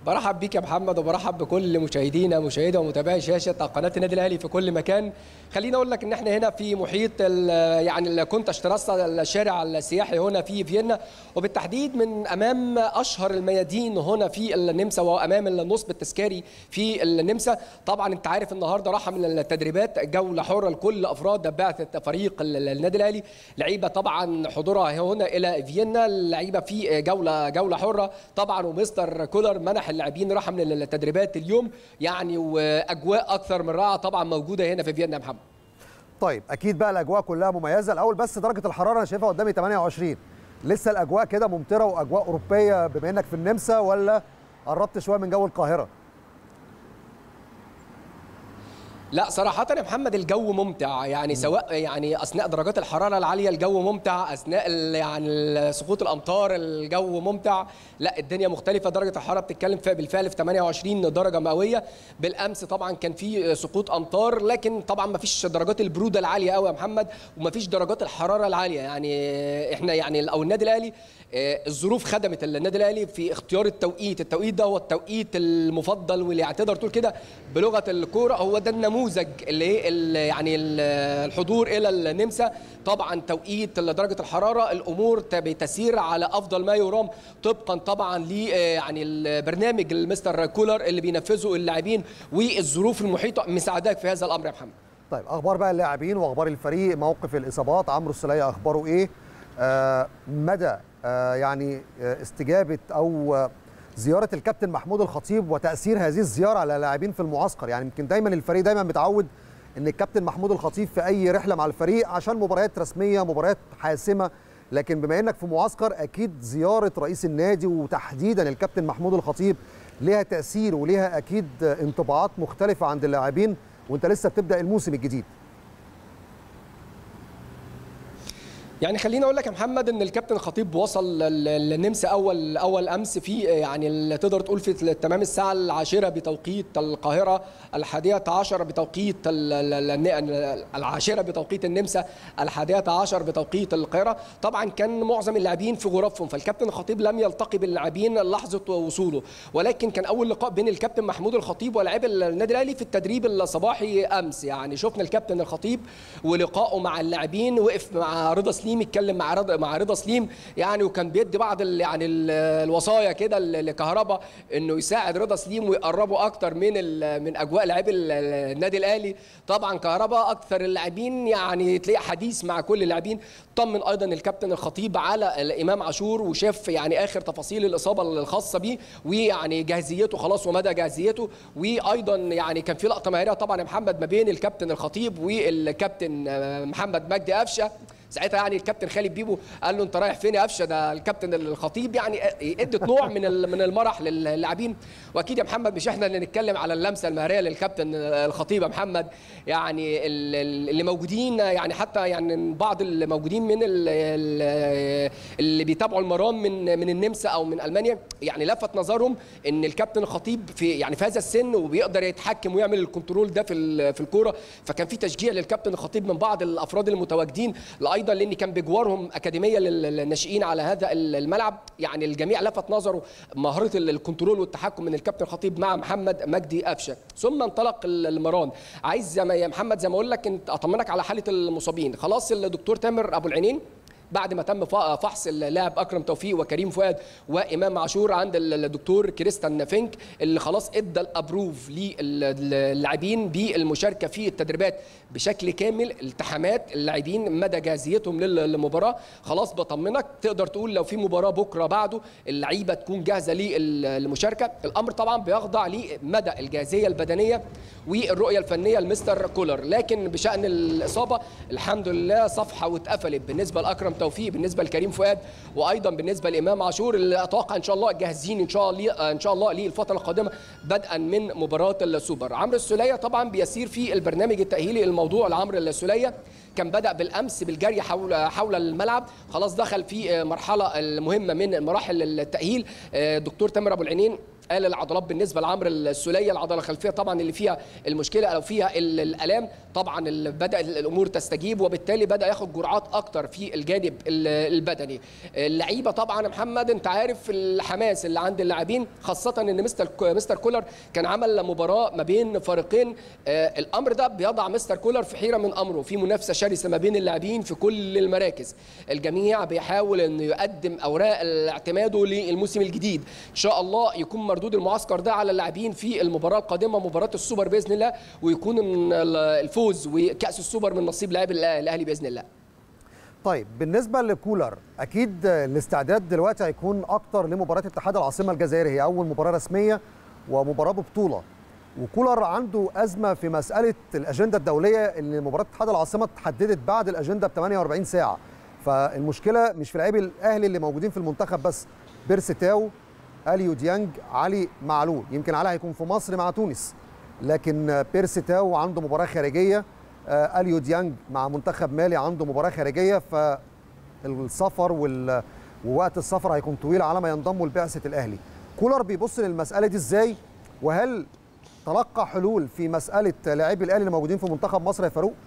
برحب بيك يا محمد وبرحب بكل مشاهدينا مشاهدة ومتابعي شاشة قناة النادي الأهلي في كل مكان خليني أقول لك إن إحنا هنا في محيط ال- يعني الكونتا شتراسا الشارع السياحي هنا في فيينا وبالتحديد من أمام أشهر الميادين هنا في النمسا وأمام النصب التذكاري في النمسا طبعا أنت عارف النهاردة راحة من التدريبات جولة حرة لكل أفراد بعثة فريق ال- النادي الأهلي لعيبة طبعا حضورها هنا إلى فيينا اللعيبة في جولة جولة حرة طبعا ومستر كولر منح اللاعبين راحة من التدريبات اليوم يعني وأجواء أكثر من رائعة طبعا موجودة هنا في فيينا يا محمد طيب اكيد بقى الاجواء كلها مميزه الاول بس درجه الحراره انا شايفها قدامي 28 لسه الاجواء كده ممطره واجواء اوروبيه بما انك في النمسا ولا قربت شويه من جو القاهره لا صراحة يا محمد الجو ممتع يعني سواء يعني أثناء درجات الحرارة العالية الجو ممتع أثناء ال- يعني سقوط الأمطار الجو ممتع لا الدنيا مختلفة درجة الحرارة بتتكلم فيها بالفعل في 28 درجة مئوية بالأمس طبعا كان في سقوط أمطار لكن طبعا ما فيش درجات البرودة العالية قوي يا محمد وما فيش درجات الحرارة العالية يعني احنا يعني أو النادي الأهلي آه، الظروف خدمت النادي الاهلي في اختيار التوقيت التوقيت ده هو التوقيت المفضل واللي يعني تقدر تقول كده بلغه الكوره هو ده النموذج اللي إيه ال- يعني ال- الحضور الى النمسا طبعا توقيت درجه الحراره الامور ت- بتسير على افضل ما يرام طبقا طبعا ل يعني البرنامج المستر كولر اللي بينفذه اللاعبين والظروف المحيطه مساعداك في هذا الامر يا محمد طيب اخبار بقى اللاعبين واخبار الفريق موقف الاصابات عمرو السوليه اخباره ايه آه مدى آه يعني آه استجابه او آه زياره الكابتن محمود الخطيب وتاثير هذه الزياره على اللاعبين في المعسكر يعني يمكن دايما الفريق دايما متعود ان الكابتن محمود الخطيب في اي رحله مع الفريق عشان مباريات رسميه مباريات حاسمه لكن بما انك في معسكر اكيد زياره رئيس النادي وتحديدا الكابتن محمود الخطيب ليها تاثير وليها اكيد انطباعات مختلفه عند اللاعبين وانت لسه بتبدا الموسم الجديد يعني خليني اقول لك يا محمد ان الكابتن الخطيب وصل لل- للنمسا اول اول امس في يعني ال- تقدر تقول في تمام الساعه العاشره بتوقيت القاهره الحادية عشر بتوقيت ال- ال- ال- العاشره بتوقيت النمسا الحادية عشر بتوقيت القاهره طبعا كان معظم اللاعبين في غرفهم فالكابتن الخطيب لم يلتقي باللاعبين لحظه وصوله ولكن كان اول لقاء بين الكابتن محمود الخطيب ولاعبي النادي الاهلي في التدريب الصباحي امس يعني شفنا الكابتن الخطيب ولقائه مع اللاعبين وقف مع رضا سليم اتكلم مع رضا مع رضا سليم يعني وكان بيدي بعض ال يعني ال الوصايا كده ل- لكهربا انه يساعد رضا سليم ويقربه اكتر من ال- من اجواء لاعبي ال- النادي الاهلي طبعا كهربا اكثر اللاعبين يعني تلاقي حديث مع كل اللاعبين طمن ايضا الكابتن الخطيب على الامام عاشور وشاف يعني اخر تفاصيل الاصابه الخاصه بيه ويعني جاهزيته خلاص ومدى جاهزيته وايضا يعني كان في لقطه مهاريه طبعا يا محمد ما بين الكابتن الخطيب والكابتن آه، محمد مجدي قفشه ساعتها يعني الكابتن خالد بيبو قال له انت رايح فين يا قفشه ده الكابتن الخطيب يعني ادت نوع من ال- من المرح للاعبين واكيد يا محمد مش احنا اللي نتكلم على اللمسه المهاريه للكابتن الخطيب يا محمد يعني ال- ال- اللي موجودين يعني حتى يعني بعض اللي موجودين من ال- ال- اللي بيتابعوا المران من من النمسا او من المانيا يعني لفت نظرهم ان الكابتن الخطيب في يعني في هذا السن وبيقدر يتحكم ويعمل الكنترول ده في ال- في الكوره فكان في تشجيع للكابتن الخطيب من بعض الافراد المتواجدين ايضا لان كان بجوارهم اكاديميه لل- للناشئين على هذا الملعب يعني الجميع لفت نظره مهاره ال- الكنترول والتحكم من الكابتن الخطيب مع محمد مجدي قفشه ثم انطلق ال- المران عايز زي ما يا محمد زي ما اقول لك انت اطمنك على حاله المصابين خلاص الدكتور تامر ابو العينين بعد ما تم ف- فحص اللاعب اكرم توفيق وكريم فؤاد وامام عاشور عند ال- الدكتور كريستيان فينك اللي خلاص ادى الابروف للاعبين بالمشاركه في التدريبات بشكل كامل التحامات اللاعبين مدى جاهزيتهم لل- للمباراه خلاص بطمنك تقدر تقول لو في مباراه بكره بعده اللعيبه تكون جاهزه للمشاركه الامر طبعا بيخضع لمدى الجاهزيه البدنيه والرؤيه الفنيه لمستر كولر لكن بشان الاصابه الحمد لله صفحه واتقفلت بالنسبه لاكرم توفيق بالنسبه لكريم فؤاد وايضا بالنسبه لامام عاشور اللي اتوقع ان شاء الله جاهزين ان شاء الله ان شاء الله للفتره القادمه بدءا من مباراه السوبر عمرو السوليه طبعا بيسير في البرنامج التاهيلي الموضوع لعمرو السوليه كان بدا بالامس بالجري حول حول الملعب خلاص دخل في مرحله المهمه من مراحل التاهيل دكتور تامر ابو العينين قال العضلات بالنسبه لعمرو السوليه العضله الخلفيه طبعا اللي فيها المشكله او فيها ال- الالام طبعا ال- بدا الامور تستجيب وبالتالي بدا ياخد جرعات اكتر في الجانب ال- البدني اللعيبه طبعا يا محمد انت عارف الحماس اللي عند اللاعبين خاصه ان مستر مستر كولر كان عمل مباراه ما بين فريقين آه، الامر ده بيضع مستر كولر في حيره من امره في منافسه شرسه ما بين اللاعبين في كل المراكز الجميع بيحاول انه يقدم اوراق اعتماده للموسم الجديد ان شاء الله يكون مردود المعسكر ده على اللاعبين في المباراه القادمه مباراه السوبر باذن الله ويكون من الفوز وكاس السوبر من نصيب لاعب الاهلي باذن الله طيب بالنسبه لكولر اكيد الاستعداد دلوقتي هيكون اكتر لمباراه اتحاد العاصمه الجزائري هي اول مباراه رسميه ومباراه ببطوله وكولر عنده ازمه في مساله الاجنده الدوليه ان مباراه اتحاد العاصمه اتحددت بعد الاجنده ب 48 ساعه فالمشكله مش في لاعبي الاهلي اللي موجودين في المنتخب بس بيرسي تاو اليو ديانج علي معلول يمكن علي هيكون في مصر مع تونس لكن بيرسي تاو عنده مباراه خارجيه آه، اليو ديانج مع منتخب مالي عنده مباراه خارجيه فالسفر وال... ووقت السفر هيكون طويل على ما ينضموا لبعثه الاهلي كولر بيبص للمساله دي ازاي وهل تلقى حلول في مساله لاعبي الاهلي اللي موجودين في منتخب مصر يا فاروق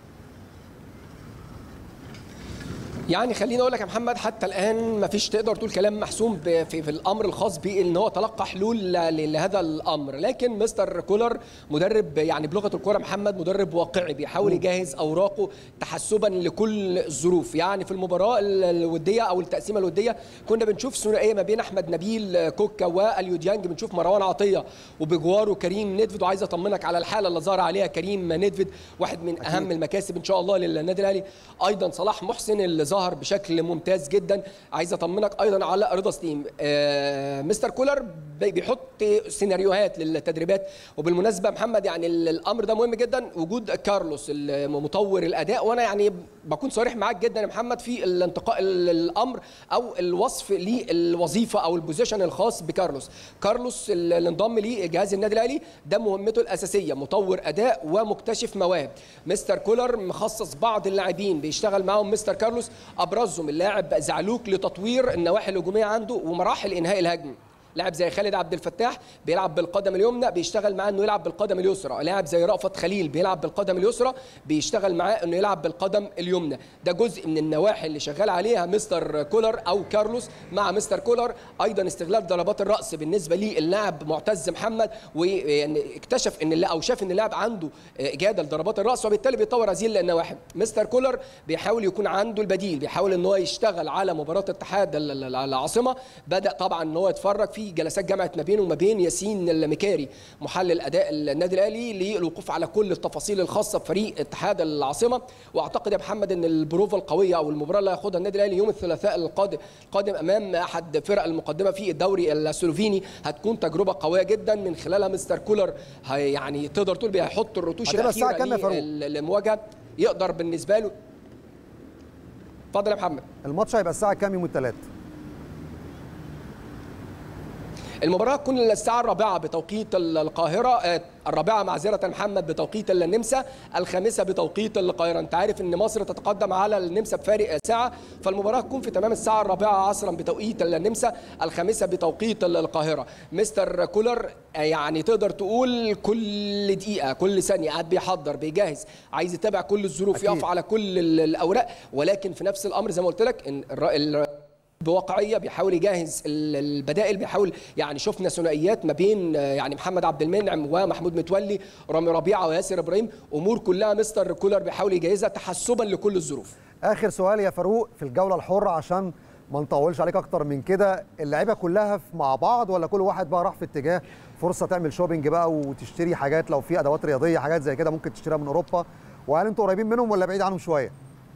يعني خليني اقول لك يا محمد حتى الان ما فيش تقدر تقول كلام محسوم ب- في, في الامر الخاص بان هو تلقى حلول ل- لهذا الامر لكن مستر كولر مدرب يعني بلغه الكوره محمد مدرب واقعي بيحاول يجهز اوراقه تحسبا لكل الظروف يعني في المباراه ال- الوديه او التقسيمه الوديه كنا بنشوف ثنائيه ما بين احمد نبيل كوكا واليو ديانج بنشوف مروان عطيه وبجواره كريم ندفد وعايز اطمنك على الحاله اللي ظهر عليها كريم ندفد واحد من أكيد. اهم المكاسب ان شاء الله للنادي الاهلي ايضا صلاح محسن اللي ظهر بشكل ممتاز جدا عايز اطمنك ايضا على رضا سليم آه مستر كولر بي- بيحط سيناريوهات للتدريبات وبالمناسبه محمد يعني ال- الامر ده مهم جدا وجود كارلوس مطور الاداء وانا يعني بكون صريح معاك جدا يا محمد في الانتقاء ال- الامر او الوصف للوظيفه او البوزيشن الخاص بكارلوس كارلوس اللي انضم ليه جهاز النادي الاهلي ده مهمته الاساسيه مطور اداء ومكتشف مواهب مستر كولر مخصص بعض اللاعبين بيشتغل معاهم مستر كارلوس ابرزهم اللاعب زعلوك لتطوير النواحي الهجوميه عنده ومراحل انهاء الهجم لاعب زي خالد عبد الفتاح بيلعب بالقدم اليمنى بيشتغل معاه انه يلعب بالقدم اليسرى لاعب زي رأفت خليل بيلعب بالقدم اليسرى بيشتغل معاه انه يلعب بالقدم اليمنى ده جزء من النواحي اللي شغال عليها مستر كولر او كارلوس مع مستر كولر ايضا استغلال ضربات الراس بالنسبه للاعب معتز محمد ويعني اكتشف ان اللاعب او شاف ان اللاعب عنده اجاده لضربات الراس وبالتالي بيطور هذه النواحي مستر كولر بيحاول يكون عنده البديل بيحاول ان هو يشتغل على مباراه اتحاد ال- ال- العاصمه بدا طبعا ان هو يتفرج في جلسات جمعت ما بينه وما بين ياسين المكاري محلل اداء النادي الاهلي للوقوف على كل التفاصيل الخاصه بفريق اتحاد العاصمه واعتقد يا محمد ان البروفه القويه او المباراه اللي هياخدها النادي الاهلي يوم الثلاثاء القادم القادم امام احد فرق المقدمه في الدوري السلوفيني هتكون تجربه قويه جدا من خلالها مستر كولر هي يعني تقدر تقول هيحط الرتوش هتبقى الساعة الاخيره كام يا فاروق؟ لل- للمواجهه يقدر بالنسبه له اتفضل يا محمد الماتش هيبقى الساعه كام يوم الثلاث المباراة تكون الساعة الرابعة بتوقيت ال- القاهرة آه، الرابعة معذرة محمد بتوقيت النمسا الخامسة بتوقيت القاهرة أنت عارف أن مصر تتقدم على النمسا بفارق ساعة فالمباراة تكون في تمام الساعة الرابعة عصرا بتوقيت النمسا الخامسة بتوقيت ال- القاهرة مستر كولر آه، يعني تقدر تقول كل دقيقة كل ثانية قاعد بيحضر بيجهز عايز يتابع كل الظروف أكيد. يقف على كل ال- الأوراق ولكن في نفس الأمر زي ما قلت لك إن الر- ال- بواقعيه بيحاول يجهز ال- البدائل بيحاول يعني شفنا ثنائيات ما بين آه، يعني محمد عبد المنعم ومحمود متولي رامي ربيعه وياسر ابراهيم امور كلها مستر كولر بيحاول يجهزها تحسبا لكل الظروف اخر سؤال يا فاروق في الجوله الحره عشان ما نطولش عليك اكتر من كده اللعيبه كلها في- مع بعض ولا كل واحد بقى راح في اتجاه فرصه تعمل شوبينج بقى وتشتري حاجات لو في ادوات رياضيه حاجات زي كده ممكن تشتريها من اوروبا وهل انتوا قريبين منهم ولا بعيد عنهم شويه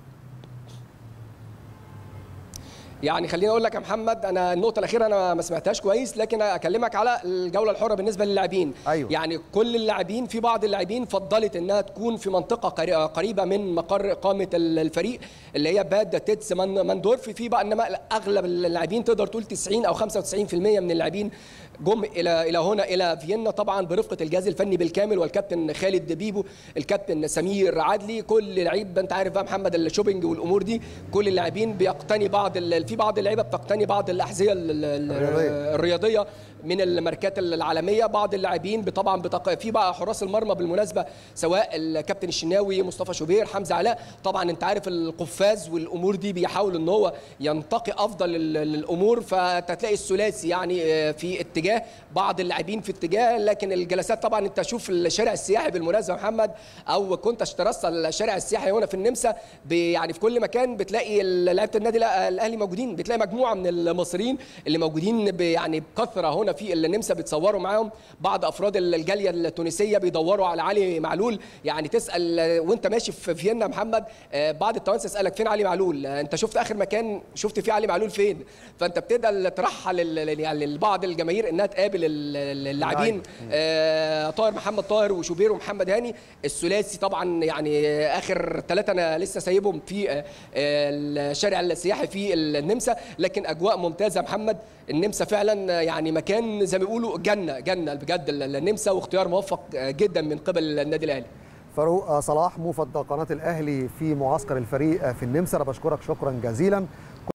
يعني خليني اقول لك يا محمد انا النقطه الاخيره انا ما سمعتهاش كويس لكن اكلمك على الجوله الحره بالنسبه للاعبين أيوة. يعني كل اللاعبين في بعض اللاعبين فضلت انها تكون في منطقه قري- قريبه من مقر اقامه ال- الفريق اللي هي باد تيتس من ماندورف في بقى انما اغلب اللاعبين تقدر تقول 90 او 95% من اللاعبين جم الى الى هنا الى فيينا طبعا برفقه الجهاز الفني بالكامل والكابتن خالد بيبو الكابتن سمير عدلي كل لعيب انت عارف بقى محمد الشوبينج والامور دي كل اللاعبين بيقتني بعض في بعض اللعيبه بتقتني بعض الاحذيه الرياضيه, الرياضية من الماركات العالميه بعض اللاعبين طبعا بتق... في بقى حراس المرمى بالمناسبه سواء الكابتن الشناوي مصطفى شوبير حمزه علاء طبعا انت عارف القفاز والامور دي بيحاول ان هو ينتقي افضل الامور فتلاقي الثلاثي يعني في اتجاه بعض اللاعبين في اتجاه لكن الجلسات طبعا انت شوف الشارع السياحي بالمناسبه محمد او كنت اشترست الشارع السياحي هنا في النمسا يعني في كل مكان بتلاقي لعيبه النادي الاهلي موجودين بتلاقي مجموعه من المصريين اللي موجودين يعني بكثره هنا في النمسا بيتصوروا معاهم بعض افراد الجاليه التونسيه بيدوروا على علي معلول يعني تسال وانت ماشي في فيينا محمد بعض التوانسه يسالك فين علي معلول انت شفت اخر مكان شفت فيه علي معلول فين فانت بتبدا ترحل يعني لبعض الجماهير انها تقابل اللاعبين آه طاهر محمد طاهر وشوبير ومحمد هاني الثلاثي طبعا يعني اخر ثلاثه انا لسه سايبهم في آه الشارع السياحي في النمسا لكن اجواء ممتازه محمد النمسا فعلا يعني مكان زي ما بيقولوا جنه جنه بجد النمسا واختيار موفق جدا من قبل النادي الاهلي فاروق صلاح موفد قناه الاهلي في معسكر الفريق في النمسا انا بشكرك شكرا جزيلا